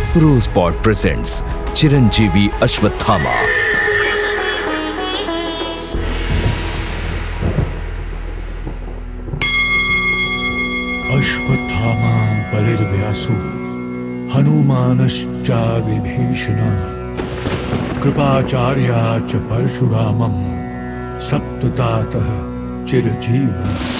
रोजपॉट presents चिरंजीवी अश्वत्थामा अश्वत्थामा बलिर्व्यासो हनुमानश्चा विभीषण कृपाचार्या च परशुरामं सप्ततातः चिरजीव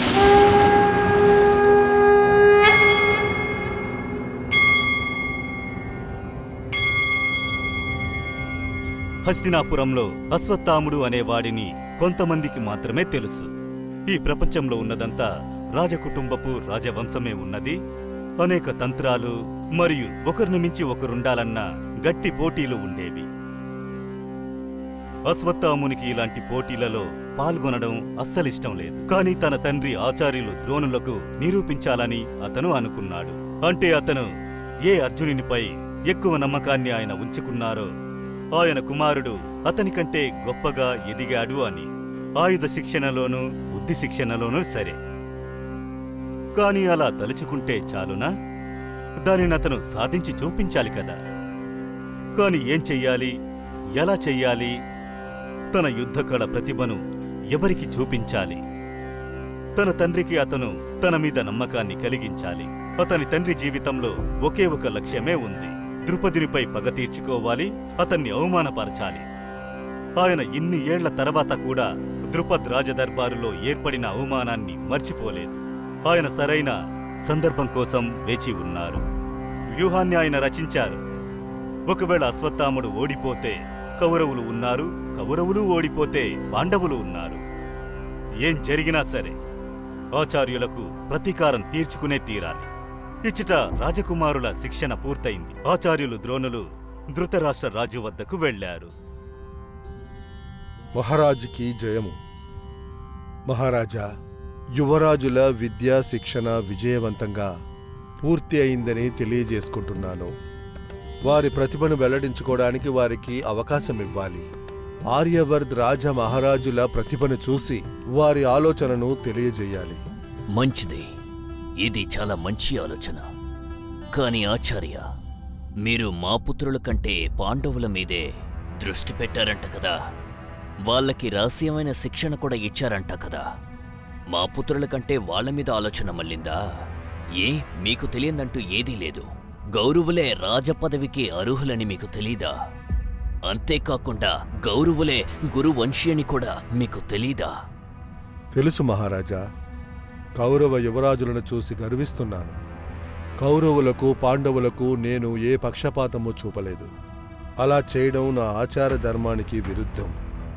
హస్తినాపురంలో అశ్వత్థాముడు అనేవాడిని కొంతమందికి మాత్రమే తెలుసు ఈ ప్రపంచంలో ఉన్నదంతా రాజకుటుంబపు రాజవంశమే ఉన్నది అనేక తంత్రాలు మరియు ఒకరిని మించి ఒకరుండాలన్న గట్టి పోటీలు ఉండేవి అశ్వత్థామునికి ఇలాంటి పోటీలలో పాల్గొనడం అస్సలిష్టం లేదు కానీ తన తండ్రి ఆచార్యులు ద్రోణులకు నిరూపించాలని అతను అనుకున్నాడు అంటే అతను ఏ అర్జునునిపై ఎక్కువ నమ్మకాన్ని ఆయన ఉంచుకున్నారో ఆయన కుమారుడు అతనికంటే గొప్పగా ఎదిగాడు అని ఆయుధ శిక్షణలోనూ బుద్ధి శిక్షణలోనూ సరే కాని అలా తలుచుకుంటే చాలునా దానిని అతను సాధించి చూపించాలి కదా కాని ఏం చెయ్యాలి ఎలా చెయ్యాలి తన యుద్ధకళ ప్రతిభను ఎవరికి చూపించాలి తన తండ్రికి అతను తన మీద నమ్మకాన్ని కలిగించాలి అతని తండ్రి జీవితంలో ఒకే ఒక లక్ష్యమే ఉంది ద్రుపదునిపై పగ తీర్చుకోవాలి అతన్ని అవమానపరచాలి ఆయన ఇన్ని ఏళ్ల తర్వాత కూడా ద్రుపద్ రాజదర్బారులో ఏర్పడిన అవమానాన్ని మర్చిపోలేదు ఆయన సరైన సందర్భం కోసం వేచి ఉన్నారు వ్యూహాన్ని ఆయన రచించారు ఒకవేళ అశ్వత్థాముడు ఓడిపోతే కౌరవులు ఉన్నారు కౌరవులు ఓడిపోతే పాండవులు ఉన్నారు ఏం జరిగినా సరే ఆచార్యులకు ప్రతీకారం తీర్చుకునే తీరాలి ఇచ్చట రాజకుమారుల శిక్షణ పూర్తయింది ఆచార్యులు ద్రోణులు ధృతరాష్ట్ర రాజు వద్దకు వెళ్లారు మహారాజుకి జయము మహారాజా యువరాజుల విద్యా శిక్షణ విజయవంతంగా పూర్తి అయిందని తెలియజేసుకుంటున్నాను వారి ప్రతిభను వెల్లడించుకోవడానికి వారికి అవకాశం ఇవ్వాలి ఆర్యవర్ద్ రాజ మహారాజుల ప్రతిభను చూసి వారి ఆలోచనను తెలియజేయాలి మంచిది ఇది చాలా మంచి ఆలోచన కాని ఆచార్య మీరు మా పుత్రుల కంటే పాండవుల మీదే దృష్టి పెట్టారంట కదా వాళ్ళకి రహస్యమైన శిక్షణ కూడా ఇచ్చారంట కదా మా పుత్రుల కంటే వాళ్ళ మీద ఆలోచన మళ్ళిందా ఏ మీకు తెలియదంటూ ఏదీ లేదు గౌరవులే రాజపదవికి అర్హులని మీకు తెలీదా అంతేకాకుండా గౌరవులే గురువంశీ అని కూడా మీకు తెలీదా తెలుసు మహారాజా కౌరవ యువరాజులను చూసి గర్విస్తున్నాను కౌరవులకు పాండవులకు నేను ఏ పక్షపాతము చూపలేదు అలా చేయడం నా ఆచార ధర్మానికి విరుద్ధం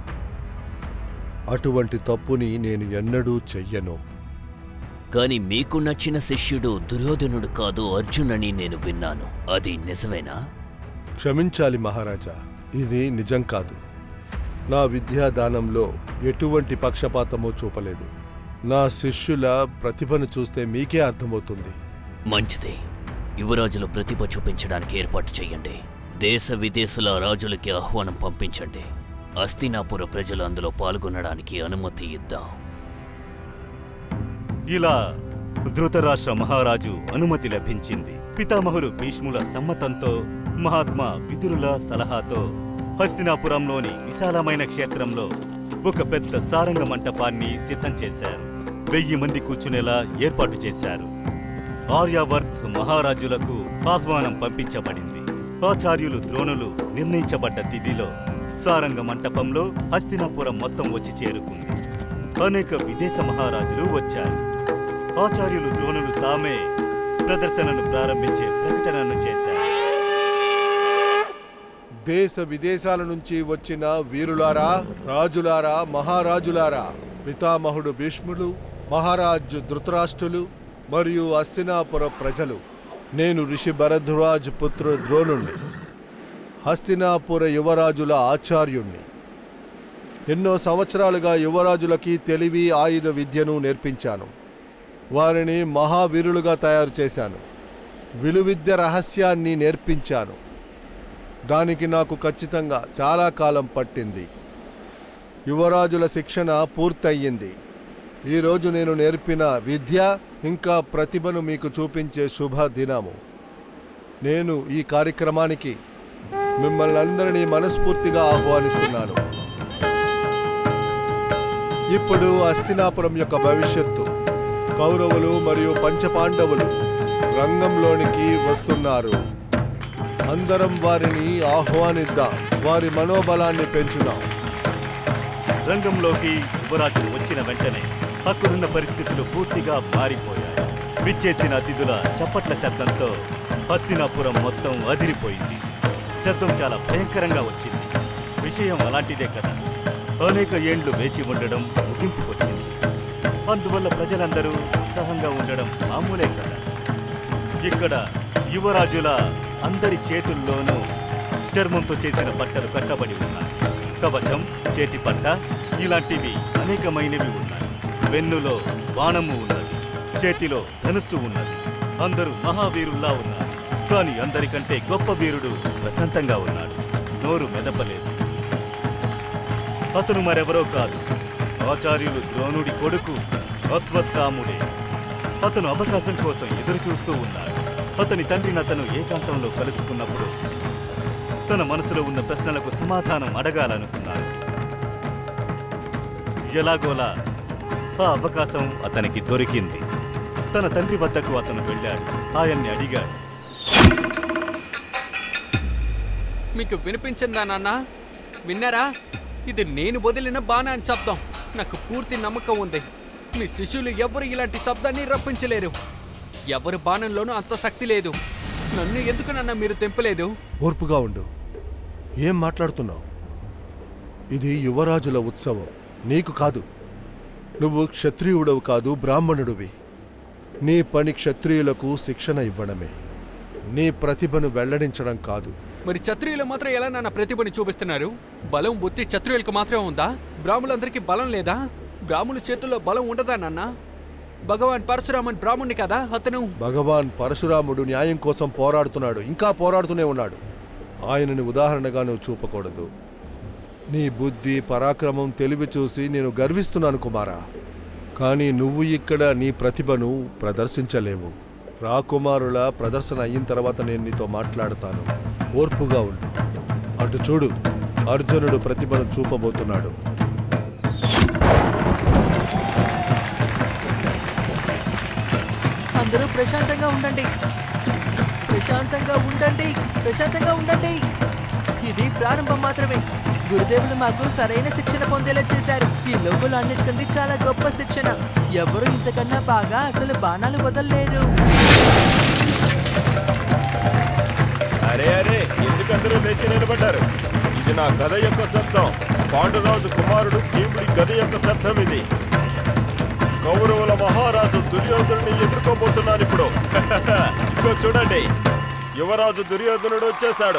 అటువంటి తప్పుని నేను ఎన్నడూ చెయ్యను కాని మీకు నచ్చిన శిష్యుడు దుర్యోధనుడు కాదు అర్జునని నేను విన్నాను అది నిజమేనా క్షమించాలి మహారాజా ఇది నిజం కాదు నా విద్యాదానంలో ఎటువంటి పక్షపాతమూ చూపలేదు నా శిష్యుల ప్రతిభను చూస్తే మీకే అర్థమవుతుంది మంచిది యువరాజులు ప్రతిభ చూపించడానికి ఏర్పాటు చేయండి దేశ విదేశాల రాజులకి ఆహ్వానం పంపించండి అస్తినాపుర ప్రజలు అందులో పాల్గొనడానికి అనుమతి ఇద్దాం ఇలా ధృతరాష్ట్ర మహారాజు అనుమతి లభించింది పితామహులు భీష్ముల సమ్మతంతో మహాత్మా విదురుల సలహాతో హస్తినాపురంలోని విశాలమైన క్షేత్రంలో ఒక పెద్ద సారంగ మంటపాన్ని సిద్ధం చేశారు వెయ్యి మంది కూర్చునేలా ఏర్పాటు చేశారు ఆర్యావర్త్ మహారాజులకు ఆహ్వానం పంపించబడింది ఆచార్యులు ద్రోణులు నిర్ణయించబడ్డ తిథిలో సారంగ మంటపంలో హస్తినాపురం మొత్తం వచ్చి చేరుకుంది అనేక విదేశ మహారాజులు వచ్చారు ఆచార్యులు ద్రోణులు తామే ప్రదర్శనను ప్రారంభించే ప్రకటనను చేశారు దేశ విదేశాల నుంచి వచ్చిన వీరులారా రాజులారా మహారాజులారా పితామహుడు భీష్ముడు మహారాజు ధృతరాష్ట్రులు మరియు అస్తినాపుర ప్రజలు నేను ఋషి భరద్వాజ్ పుత్రుడు ద్రోణుణ్ణి హస్తినాపుర యువరాజుల ఆచార్యుణ్ణి ఎన్నో సంవత్సరాలుగా యువరాజులకి తెలివి ఆయుధ విద్యను నేర్పించాను వారిని మహావీరులుగా తయారు చేశాను విలువిద్య రహస్యాన్ని నేర్పించాను దానికి నాకు ఖచ్చితంగా చాలా కాలం పట్టింది యువరాజుల శిక్షణ పూర్తయింది ఈరోజు నేను నేర్పిన విద్య ఇంకా ప్రతిభను మీకు చూపించే శుభ దినము నేను ఈ కార్యక్రమానికి మిమ్మల్ని అందరినీ మనస్ఫూర్తిగా ఆహ్వానిస్తున్నాను ఇప్పుడు అస్థినాపురం యొక్క భవిష్యత్తు కౌరవులు మరియు పంచపాండవులు రంగంలోనికి వస్తున్నారు అందరం వారిని ఆహ్వానిద్దాం వారి మనోబలాన్ని పెంచుదాం రంగంలోకి యువరాజు వచ్చిన వెంటనే అక్కడున్న పరిస్థితులు పూర్తిగా మారిపోయాయి విచ్చేసిన అతిథుల చప్పట్ల శబ్దంతో హస్తినాపురం మొత్తం అదిరిపోయింది శబ్దం చాలా భయంకరంగా వచ్చింది విషయం అలాంటిదే కదా అనేక ఏండ్లు వేచి ఉండడం ముగింపుకొచ్చింది అందువల్ల ప్రజలందరూ ఉత్సాహంగా ఉండడం మామూలే కదా ఇక్కడ యువరాజుల అందరి చేతుల్లోనూ చర్మంతో చేసిన బట్టలు కట్టబడి ఉన్నాయి కవచం చేతి పట్ట ఇలాంటివి అనేకమైనవి ఉన్నాయి వెన్నులో బాణము ఉన్నది చేతిలో ధనుస్సు ఉన్నది అందరూ మహావీరుల్లా ఉన్నారు కానీ అందరికంటే గొప్ప వీరుడు ప్రశాంతంగా ఉన్నాడు నోరు మెదపలేదు అతను మరెవరో కాదు ఆచార్యులు ద్రోణుడి కొడుకు అశ్వత్థాముడే అతను అవకాశం కోసం ఎదురు చూస్తూ ఉన్నాడు అతని తండ్రిని అతను ఏకాంతంలో కలుసుకున్నప్పుడు తన మనసులో ఉన్న ప్రశ్నలకు సమాధానం అడగాలనుకున్నాడు ఎలాగోలా ఆ అవకాశం అతనికి దొరికింది తన తండ్రి వద్దకు అతను వెళ్ళాడు ఆయన్ని అడిగాడు మీకు వినిపించిందా నాన్న విన్నారా ఇది నేను వదిలిన బాణాన్ని శబ్దం నాకు పూర్తి నమ్మకం ఉంది మీ శిష్యులు ఎవరు ఇలాంటి శబ్దాన్ని రప్పించలేరు ఎవరి బాణంలోనూ అంత శక్తి లేదు నన్ను ఎందుకు నాన్న మీరు తెంపలేదు ఓర్పుగా ఉండు ఏం మాట్లాడుతున్నావు ఇది యువరాజుల ఉత్సవం నీకు కాదు నువ్వు క్షత్రియుడవు కాదు బ్రాహ్మణుడివి నీ పని క్షత్రియులకు శిక్షణ ఇవ్వడమే నీ ప్రతిభను వెల్లడించడం కాదు మరి క్షత్రియులు మాత్రం ఎలా నాన్న ప్రతిభని చూపిస్తున్నారు బలం బుద్ధి క్షత్రియులకు మాత్రమే ఉందా బ్రాహ్మణులందరికీ బలం లేదా బ్రాహ్మణుల చేతుల్లో బలం ఉండదా నాన్న భగవాన్ పరశురామన్ బ్రాహ్మణ్ణి కదా అతను భగవాన్ పరశురాముడు న్యాయం కోసం పోరాడుతున్నాడు ఇంకా పోరాడుతూనే ఉన్నాడు ఆయనని ఉదాహరణగా నువ్వు చూపకూడదు నీ బుద్ధి పరాక్రమం తెలివి చూసి నేను గర్విస్తున్నాను కుమారా కానీ నువ్వు ఇక్కడ నీ ప్రతిభను ప్రదర్శించలేవు రాకుమారుల ప్రదర్శన అయిన తర్వాత నేను నీతో మాట్లాడతాను ఓర్పుగా ఉండు అటు చూడు అర్జునుడు ప్రతిభను చూపబోతున్నాడు అందరూ ప్రశాంతంగా ఉండండి ప్రశాంతంగా ఉండండి ప్రశాంతంగా ఉండండి ఇది ప్రారంభం మాత్రమే గురుదేవులు మాకు సరైన శిక్షణ పొందేలా చేశారు ఈ లోపల అన్నిటికంటే చాలా గొప్ప శిక్షణ ఎవరు ఇంతకన్నా బాగా అసలు బాణాలు వదలలేరు అరే అరే ఎందుకందరూ లేచి నిలబడ్డారు ఇది నా గద యొక్క శబ్దం పాండురాజు కుమారుడు భీముడి గద యొక్క శబ్దం ఇది కౌరవుల మహారాజు దుర్యోధనుని ఎదుర్కోబోతున్నాను ఇప్పుడు ఇంకో చూడండి యువరాజు దుర్యోధనుడు వచ్చేశాడు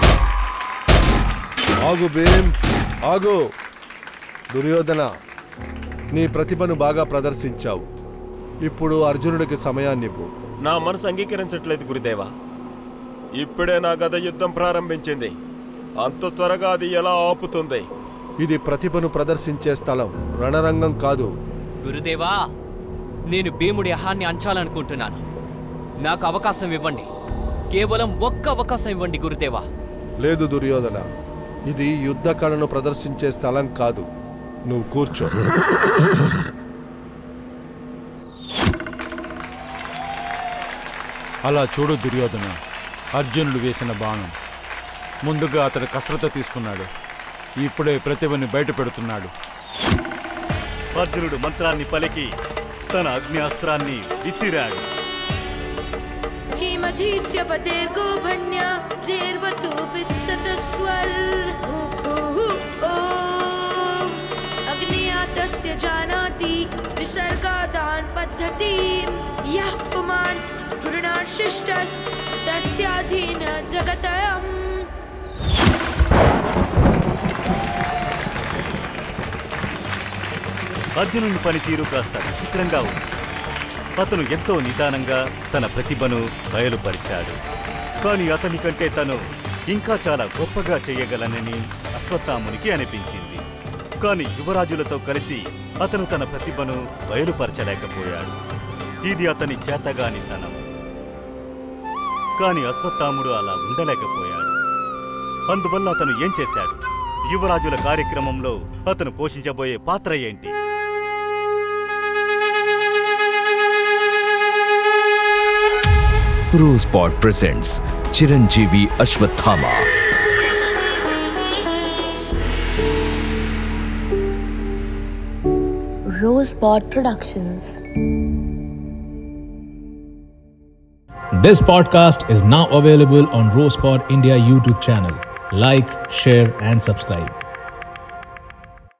ఆగు భీమ్ ఆగు దుర్యోధన నీ ప్రతిభను బాగా ప్రదర్శించావు ఇప్పుడు అర్జునుడికి సమయాన్నివ్వు నా మనసు అంగీకరించట్లేదు గురుదేవా ఇప్పుడే నా గద యుద్ధం ప్రారంభించింది అంత త్వరగా అది ఎలా ఆపుతుంది ఇది ప్రతిభను ప్రదర్శించే స్థలం రణరంగం కాదు గురుదేవా నేను భీముడి అహాన్ని అంచాలనుకుంటున్నాను నాకు అవకాశం ఇవ్వండి కేవలం ఒక్క అవకాశం ఇవ్వండి గురుదేవా లేదు దుర్యోధన ఇది యుద్ధ కళను ప్రదర్శించే స్థలం కాదు నువ్వు కూర్చో అలా చూడు దుర్యోధన అర్జునుడు వేసిన బాణం ముందుగా అతడు కసరత్తు తీసుకున్నాడు ఇప్పుడే ప్రతిభని బయట పెడుతున్నాడు అర్జునుడు మంత్రాన్ని పలికి తన అగ్ని విసిరాడు हेमधीस्य पतेर्गोभण्या रेर्वतु वित्सतस्वर ॐ अग्नियातस्य जानाति विसर्गादान् पद्धतिं यः पुमान् गुरुणाशिष्टस् तस्याधीन जगतयम् అర్జునుని పనితీరు కాస్త విచిత్రంగా ఉంది అతను ఎంతో నిదానంగా తన ప్రతిభను బయలుపరిచాడు కానీ అతని కంటే తను ఇంకా చాలా గొప్పగా చేయగలనని అశ్వత్థామునికి అనిపించింది కానీ యువరాజులతో కలిసి అతను తన ప్రతిభను బయలుపరచలేకపోయాడు ఇది అతని చేతగానితనం కాని అశ్వత్థాముడు అలా ఉండలేకపోయాడు అందువల్ల అతను ఏం చేశాడు యువరాజుల కార్యక్రమంలో అతను పోషించబోయే పాత్ర ఏంటి Rosepod presents Chiranjeevi Ashwathama. Rosebud Productions. This podcast is now available on Rosepod India YouTube channel. Like, share, and subscribe.